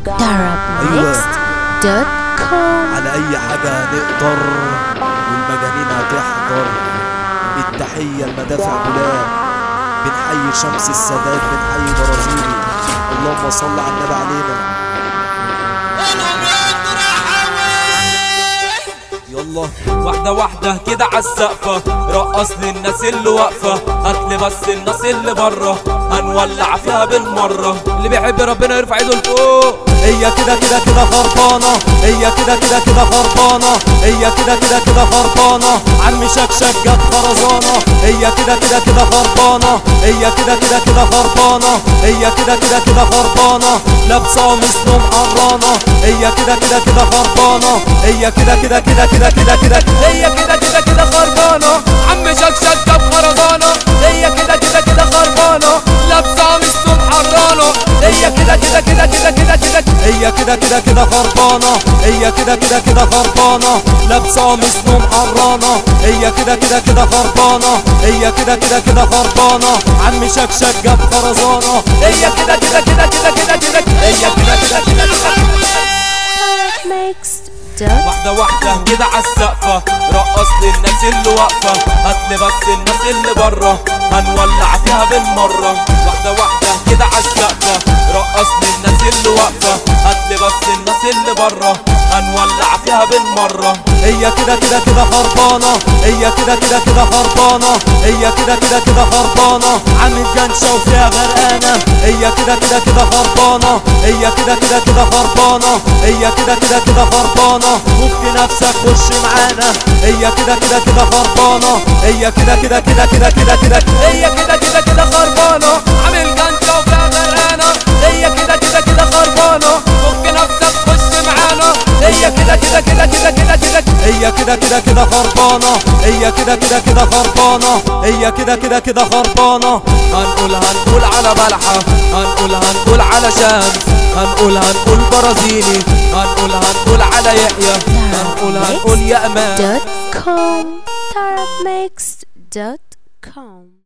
darabnext.com على اي حاجة نقدر والمجانين هتحضر بالتحية المدافع بلاد بنحيي شمس السادات بنحيي برازيلي اللهم صل على النبي علينا يلا واحدة واحدة كده عالسقفة رقص للناس اللي واقفة هاتلي بس الناس اللي بره هنولع فيها بالمرة اللي بيحب ربنا يرفع ايده لفوق هي كده كده كده خربانة هي كده كده كده خربانة هي كده كده كده خربانة عم شكشك جت خرزانة هي كده كده كده خربانة هي كده كده كده خربانة هي كده كده كده خربانة لابسة قميص نوم قرانة هي كده كده كده خربانة هي كده كده كده كده كده كده هي كده كده كده خربانة عم شكشك جاب خرزانة هي كده كده كده خربانة لابسة قميص نوم حرانة هي كده كده كده كده كده كده هي كده كده كده خربانة هي كده كده كده خربانة لابسة قميص نوم قرانة هي كده كده كده خربانة هي كده كده كده خربانة عم شكشك جاب خرزانة هي كده كده كده كده كده كده هي كده كده كده كده darabnext.com واحدة واحدة كده عالسقفة رقص للناس اللي واقفة هاتلي بس الناس اللي بره هنولع فيها بالمرة واحدة واحدة كده عالسقفة رقص للناس اللي واقفة هاتلي بس الناس اللي بره هنولع فيها بالمرة هي كده كده كده خربانة هي كده كده كده خربانة هي كده كده كده خربانة عامل جنشة وفيها غرقانة هي كده كده كده خربانة هي كده كده كده خربانة هي كده كده كده خربانة ممكن نفسك خش معانا هي كده كده كده خربانة هي كده كده كده كده كده كده هي كده كده كده خربانة عامل جنطة وفيها غرقانة هي كده كده كده خربانة ممكن نفسك تخش معانا هي كده كده كده كده كده كده هي كده كده كده خربانة هي كده كده كده خربانة هي كده كده كده خربانة هنقول هنقول على بلحة هنقول هنقول على شمس هنقول هنقول برازيلي هنقول هنقول على يحيى هنقول هنقول يا امان darabnext.com darabnext.com